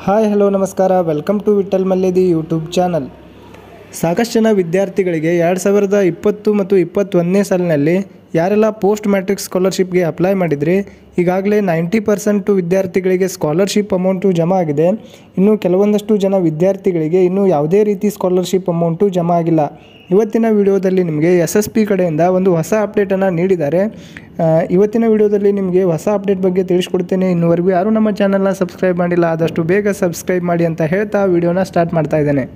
hi hello ನಮಸ್ಕಾರ welcome to Vittal Malledi YouTube channel ಸಾಕಷ್ಟು ಜನ ವಿದ್ಯಾರ್ಥಿಗಳಿಗೆ ಎರಡು ಸಾವಿರದ ಇಪ್ಪತ್ತು ಮತ್ತು ಇಪ್ಪತ್ತೊಂದನೇ ಸಾಲಿನಲ್ಲಿ ಯಾರೆಲ್ಲ ಪೋಸ್ಟ್ ಮ್ಯಾಟ್ರಿಕ್ ಸ್ಕಾಲರ್ಶಿಪ್ಗೆ ಅಪ್ಲೈ ಮಾಡಿದ್ರಿ ಈಗಾಗಲೇ ನೈಂಟಿ ಪರ್ಸೆಂಟು ವಿದ್ಯಾರ್ಥಿಗಳಿಗೆ ಸ್ಕಾಲರ್ಶಿಪ್ ಅಮೌಂಟು ಜಮಾ ಆಗಿದೆ ಇನ್ನು ಕೆಲವೊಂದಷ್ಟು ಜನ ವಿದ್ಯಾರ್ಥಿಗಳಿಗೆ ಇನ್ನೂ ಯಾವುದೇ ರೀತಿ ಸ್ಕಾಲರ್ಶಿಪ್ ಅಮೌಂಟು ಜಮಾ ಆಗಿಲ್ಲ ಇವತ್ತಿನ ವಿಡಿಯೋದಲ್ಲಿ ನಿಮಗೆ ಎಸ್ ಎಸ್ ಪಿ ಕಡೆಯಿಂದ ಒಂದು ಹೊಸ ಅಪ್ಡೇಟನ್ನು ನೀಡಿದ್ದಾರೆ ಆ, ಇವತ್ತಿನ ವಿಡಿಯೋದಲ್ಲಿ ನಿಮಗೆ ಹೊಸ ಅಪ್ಡೇಟ್ ಬಗ್ಗೆ ತಿಳಿಸ್ಕೊಡ್ತೇನೆ ಇನ್ನುವರೆಗೂ ಯಾರೂ ನಮ್ಮ ಚಾನಲ್ನ ಸಬ್ಸ್ಕ್ರೈಬ್ ಮಾಡಿಲ್ಲ ಆದಷ್ಟು ಬೇಗ ಸಬ್ಸ್ಕ್ರೈಬ್ ಮಾಡಿ ಅಂತ ಹೇಳ್ತಾ ವಿಡಿಯೋನ ಸ್ಟಾರ್ಟ್ ಮಾಡ್ತಾ ಇದ್ದೇನೆ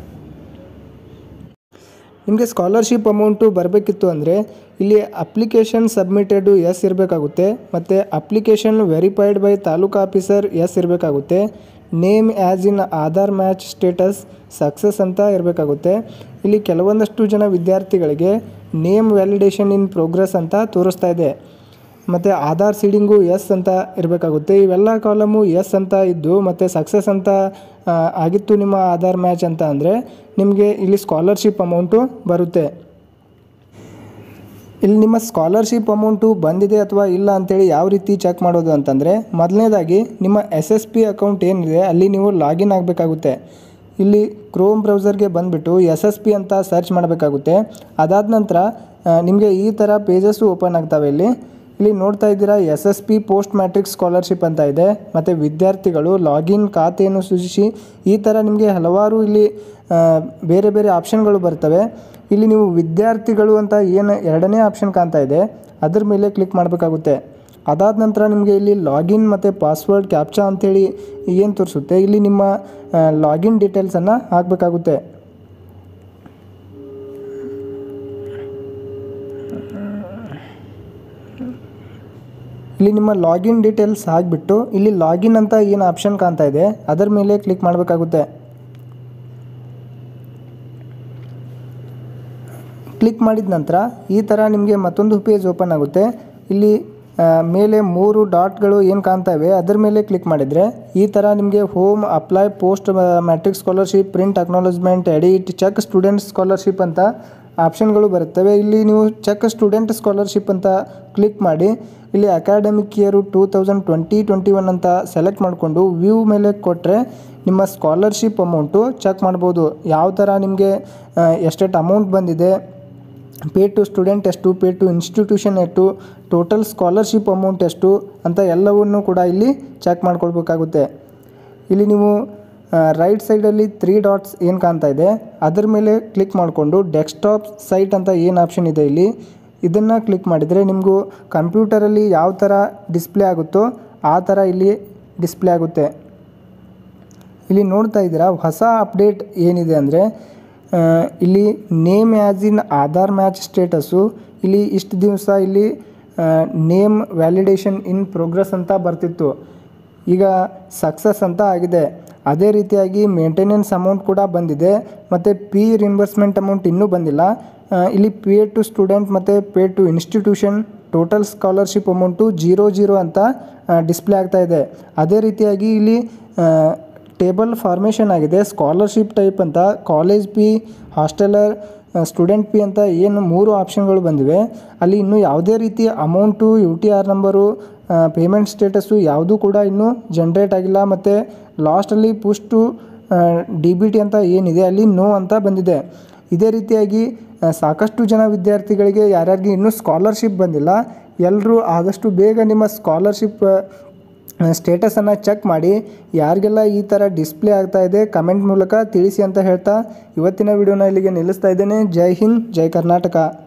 ನಿಮಗೆ ಸ್ಕಾಲರ್ಶಿಪ್ ಅಮೌಂಟು ಬರಬೇಕಿತ್ತು ಅಂದರೆ ಇಲ್ಲಿ ಅಪ್ಲಿಕೇಶನ್ ಸಬ್ಮಿಟೆಡು ಎಸ್ ಇರಬೇಕಾಗುತ್ತೆ ಮತ್ತು application verified by taluk officer as ಇರಬೇಕಾಗುತ್ತೆ name as in Aadhaar match status success ಅಂತ ಇರಬೇಕಾಗುತ್ತೆ ಇಲ್ಲಿ ಕೆಲವೊಂದಷ್ಟು ಜನ ವಿದ್ಯಾರ್ಥಿಗಳಿಗೆ ನೇಮ್ ವ್ಯಾಲಿಡೇಷನ್ ಇನ್ ಪ್ರೋಗ್ರೆಸ್ ಅಂತ ತೋರಿಸ್ತಾ ಇದೆ ಮತ್ತು ಆಧಾರ್ ಸೀಡಿಂಗು ಎಸ್ ಅಂತ ಇರಬೇಕಾಗುತ್ತೆ ಇವೆಲ್ಲ ಕಾಲಮು ಎಸ್ ಅಂತ ಇದ್ದು ಮತ್ತು ಸಕ್ಸಸ್ ಅಂತ ಆ, ಆಗಿತ್ತು ನಿಮ್ಮ ಆಧಾರ್ ಮ್ಯಾಚ್ ಅಂತ ಅಂದರೆ ನಿಮಗೆ ಇಲ್ಲಿ ಸ್ಕಾಲರ್ಶಿಪ್ ಅಮೌಂಟು ಬರುತ್ತೆ ಇಲ್ಲಿ ನಿಮ್ಮ ಸ್ಕಾಲರ್ಶಿಪ್ ಅಮೌಂಟು ಬಂದಿದೆ ಅಥವಾ ಇಲ್ಲ ಅಂತೇಳಿ ಯಾವ ರೀತಿ ಚೆಕ್ ಮಾಡೋದು ಅಂತಂದರೆ ಮೊದಲನೇದಾಗಿ ನಿಮ್ಮ ಎಸ್ ಎಸ್ ಪಿ ಅಕೌಂಟ್ ಏನಿದೆ ಅಲ್ಲಿ ನೀವು ಲಾಗಿನ್ ಆಗಬೇಕಾಗುತ್ತೆ ಇಲ್ಲಿ ಕ್ರೋಮ್ ಬ್ರೌಸರ್ಗೆ ಬಂದುಬಿಟ್ಟು ಎಸ್ ಎಸ್ ಪಿ ಅಂತ ಸರ್ಚ್ ಮಾಡಬೇಕಾಗುತ್ತೆ ಅದಾದ ನಂತರ ನಿಮಗೆ ಈ ಥರ ಪೇಜಸ್ಸು ಓಪನ್ ಆಗ್ತವೆ ಇಲ್ಲಿ ಇಲ್ಲಿ ನೋಡ್ತಾ ಇದ್ದೀರಾ S S P post matric scholarship ಅಂತ ಇದೆ ಮತ್ತು ವಿದ್ಯಾರ್ಥಿಗಳು ಲಾಗಿನ್ ಖಾತೆಯನ್ನು ಸೂಚಿಸಿ ಈ ಥರ ನಿಮಗೆ ಹಲವಾರು ಇಲ್ಲಿ ಆ, ಬೇರೆ ಬೇರೆ ಆಪ್ಷನ್ಗಳು ಬರ್ತವೆ ಇಲ್ಲಿ ನೀವು ವಿದ್ಯಾರ್ಥಿಗಳು ಅಂತ ಏನು ಎರಡನೇ ಆಪ್ಷನ್ ಕಾಣ್ತಾ ಇದೆ ಅದ್ರ ಮೇಲೆ ಕ್ಲಿಕ್ ಮಾಡಬೇಕಾಗುತ್ತೆ ಅದಾದ ನಂತರ ನಿಮಗೆ ಇಲ್ಲಿ ಲಾಗಿನ್ ಮತ್ತು ಪಾಸ್ವರ್ಡ್ ಕ್ಯಾಪ್ಚಾ ಅಂಥೇಳಿ ಏನು ತೋರಿಸುತ್ತೆ ಇಲ್ಲಿ ನಿಮ್ಮ ಲಾಗಿನ್ ಡೀಟೇಲ್ಸನ್ನು ಹಾಕಬೇಕಾಗುತ್ತೆ ಇಲ್ಲಿ ನಿಮ್ಮ ಲಾಗಿನ್ ಡೀಟೇಲ್ಸ್ ಹಾಕಿಬಿಟ್ಟು ಇಲ್ಲಿ ಲಾಗಿನ್ ಅಂತ ಏನು ಆಪ್ಷನ್ ಕಾಣ್ತಾ ಇದೆ ಅದರ ಮೇಲೆ ಕ್ಲಿಕ್ ಮಾಡಬೇಕಾಗುತ್ತೆ ಕ್ಲಿಕ್ ಮಾಡಿದ ನಂತರ ಈ ಥರ ನಿಮಗೆ ಮತ್ತೊಂದು ಪೇಜ್ ಓಪನ್ ಆಗುತ್ತೆ ಇಲ್ಲಿ ಆ, ಮೇಲೆ ಮೂರು ಡಾಟ್ಗಳು ಏನು ಕಾಣ್ತವೆ ಅದರ ಮೇಲೆ ಕ್ಲಿಕ್ ಮಾಡಿದರೆ ಈ ಥರ ನಿಮಗೆ home apply post matric scholarship print acknowledgement edit check student scholarship ಅಂತ ಆಪ್ಷನ್ಗಳು ಬರುತ್ತವೆ ಇಲ್ಲಿ ನೀವು ಚೆಕ್ ಸ್ಟೂಡೆಂಟ್ ಸ್ಕಾಲರ್ಶಿಪ್ ಅಂತ ಕ್ಲಿಕ್ ಮಾಡಿ ಇಲ್ಲಿ academic year two thousand twenty twenty one ಅಂತ ಸೆಲೆಕ್ಟ್ ಮಾಡಿಕೊಂಡು ವ್ಯೂ ಮೇಲೆ ಕೊಟ್ಟರೆ ನಿಮ್ಮ ಸ್ಕಾಲರ್ಶಿಪ್ ಅಮೌಂಟು ಚೆಕ್ ಮಾಡ್ಬೋದು ಯಾವ ಥರ ನಿಮಗೆ ಎಷ್ಟೆಷ್ಟು ಅಮೌಂಟ್ ಬಂದಿದೆ ಪೇ ಟು ಸ್ಟೂಡೆಂಟ್ ಎಷ್ಟು ಪೇ ಟು ಇನ್ಸ್ಟಿಟ್ಯೂಷನ್ ಎಷ್ಟು ಟೋಟಲ್ ಸ್ಕಾಲರ್ಶಿಪ್ ಅಮೌಂಟ್ ಎಷ್ಟು ಅಂತ ಎಲ್ಲವನ್ನೂ ಕೂಡ ಇಲ್ಲಿ ಚೆಕ್ ಮಾಡ್ಕೊಳ್ಬೇಕಾಗುತ್ತೆ ಇಲ್ಲಿ ನೀವು ರೈಟ್ ಸೈಡಲ್ಲಿ ತ್ರೀ ಡಾಟ್ಸ್ ಏನು ಕಾಣ್ತಾ ಇದೆ ಅದರ ಮೇಲೆ ಕ್ಲಿಕ್ ಮಾಡಿಕೊಂಡು ಡೆಸ್ಕ್ಟಾಪ್ ಸೈಟ್ ಅಂತ ಏನು ಆಪ್ಷನ್ ಇದೆ ಇಲ್ಲಿ ಇದನ್ನು ಕ್ಲಿಕ್ ಮಾಡಿದರೆ ನಿಮಗೂ ಕಂಪ್ಯೂಟರಲ್ಲಿ ಯಾವ ಥರ ಡಿಸ್ಪ್ಲೇ ಆಗುತ್ತೋ ಆ ಥರ ಇಲ್ಲಿ ಡಿಸ್ಪ್ಲೇ ಆಗುತ್ತೆ ಇಲ್ಲಿ ನೋಡ್ತಾ ಇದ್ದೀರಾ ಹೊಸ ಅಪ್ಡೇಟ್ ಏನಿದೆ ಅಂದರೆ ಇಲ್ಲಿ name as in Aadhaar match status ಇಲ್ಲಿ ಇಷ್ಟು ದಿವಸ ಇಲ್ಲಿ ನೇಮ್ ವ್ಯಾಲಿಡೇಷನ್ ಇನ್ ಪ್ರೋಗ್ರೆಸ್ ಅಂತ ಬರ್ತಿತ್ತು ಈಗ ಸಕ್ಸಸ್ ಅಂತ ಆಗಿದೆ ಅದೇ ರೀತಿಯಾಗಿ ಮೇಂಟೆನೆನ್ಸ್ ಅಮೌಂಟ್ ಕೂಡ ಬಂದಿದೆ ಮತ್ತು ಪಿ ರಿನ್ಬರ್ಸ್ಮೆಂಟ್ ಅಮೌಂಟ್ ಇನ್ನೂ ಬಂದಿಲ್ಲ ಆ, ಇಲ್ಲಿ ಪೇ ಟು ಸ್ಟೂಡೆಂಟ್ ಮತ್ತು pay to institution total scholarship amount zero zero ಅಂತ ಡಿಸ್ಪ್ಲೇ ಆಗ್ತಾ ಇದೆ ಅದೇ ರೀತಿಯಾಗಿ ಇಲ್ಲಿ ಟೇಬಲ್ ಫಾರ್ಮೇಷನ್ ಆಗಿದೆ ಸ್ಕಾಲರ್ಶಿಪ್ ಟೈಪ್ ಅಂತ college P hosteler student P ಅಂತ ಏನು ಮೂರು ಆಪ್ಷನ್ಗಳು ಬಂದಿವೆ ಅಲ್ಲಿ ಇನ್ನೂ ಯಾವುದೇ ರೀತಿಯ amount U T R number payment status ಯಾವುದೂ ಕೂಡ ಇನ್ನೂ ಜನ್ರೇಟ್ ಆಗಿಲ್ಲ ಮತ್ತು ಲಾಸ್ಟಲ್ಲಿ ಪುಷ್ಟು ಡಿ ಬಿ ಟಿ ಅಂತ ಏನಿದೆ ಅಲ್ಲಿ ನೋ ಅಂತ ಬಂದಿದೆ ಇದೇ ರೀತಿಯಾಗಿ ಆ, ಸಾಕಷ್ಟು ಜನ ವಿದ್ಯಾರ್ಥಿಗಳಿಗೆ ಯಾರ್ಯಾರಿಗೆ ಇನ್ನೂ ಸ್ಕಾಲರ್ಶಿಪ್ ಬಂದಿಲ್ಲ ಎಲ್ಲರೂ ಆದಷ್ಟು ಬೇಗ ನಿಮ್ಮ ಸ್ಕಾಲರ್ಶಿಪ್ ಸ್ಟೇಟಸನ್ನು ಚೆಕ್ ಮಾಡಿ ಯಾರಿಗೆಲ್ಲ ಈ ಥರ ಡಿಸ್ಪ್ಲೇ ಆಗ್ತಾ ಇದೆ ಕಮೆಂಟ್ ಮೂಲಕ ತಿಳಿಸಿ ಅಂತ ಹೇಳ್ತಾ ಇವತ್ತಿನ ವಿಡಿಯೋನ ಇಲ್ಲಿಗೆ ನಿಲ್ಲಿಸ್ತಾ ಇದ್ದೇನೆ ಜೈ ಹಿಂದ್ ಜೈ ಕರ್ನಾಟಕ